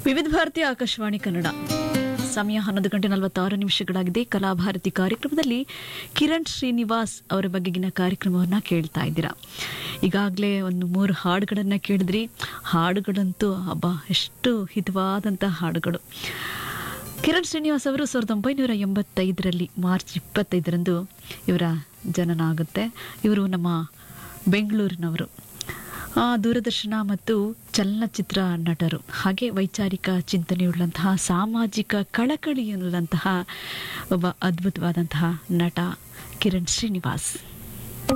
ವಿವಿಧ ಭಾರತಿ ಆಕಾಶವಾಣಿ ಕನ್ನಡ ಸಮಯ ಹನ್ನೊಂದು ಗಂಟೆ ನಲವತ್ತಾರು ನಿಮಿಷಗಳಾಗಿದೆ ಕಲಾಭಾರತಿ ಕಾರ್ಯಕ್ರಮದಲ್ಲಿ ಕಿರಣ್ ಶ್ರೀನಿವಾಸ್ ಅವರ ಬಗೆಗಿನ ಕಾರ್ಯಕ್ರಮವನ್ನು ಕೇಳ್ತಾ ಇದ್ದೀರಾ ಈಗಾಗಲೇ ಒಂದು ಮೂರು ಹಾಡುಗಳನ್ನು ಕೇಳಿದ್ರಿ ಹಾಡುಗಳಂತೂ ಹಬ್ಬ ಎಷ್ಟು ಹಿತವಾದಂಥ ಹಾಡುಗಳು ಕಿರಣ್ ಶ್ರೀನಿವಾಸ್ ಅವರು ಸಾವಿರದ ಒಂಬೈನೂರ ಎಂಬತ್ತೈದರಲ್ಲಿ ಮಾರ್ಚ್ ಇಪ್ಪತ್ತೈದರಂದು ಇವರ ಜನನ ಆಗುತ್ತೆ ಇವರು ನಮ್ಮ ಬೆಂಗಳೂರಿನವರು ಆ, ದೂರದರ್ಶನ ಮತ್ತು ಚಲನಚಿತ್ರ ನಟರು ಹಾಗೆ ವೈಚಾರಿಕ ಚಿಂತನೆಯುಳ್ಳಂತಹ ಸಾಮಾಜಿಕ ಕಳಕಳಿಯುಳ್ಳಂತಹ ಒಬ್ಬ ಅದ್ಭುತವಾದಂತಹ ನಟ ಕಿರಣ್ ಶ್ರೀನಿವಾಸ್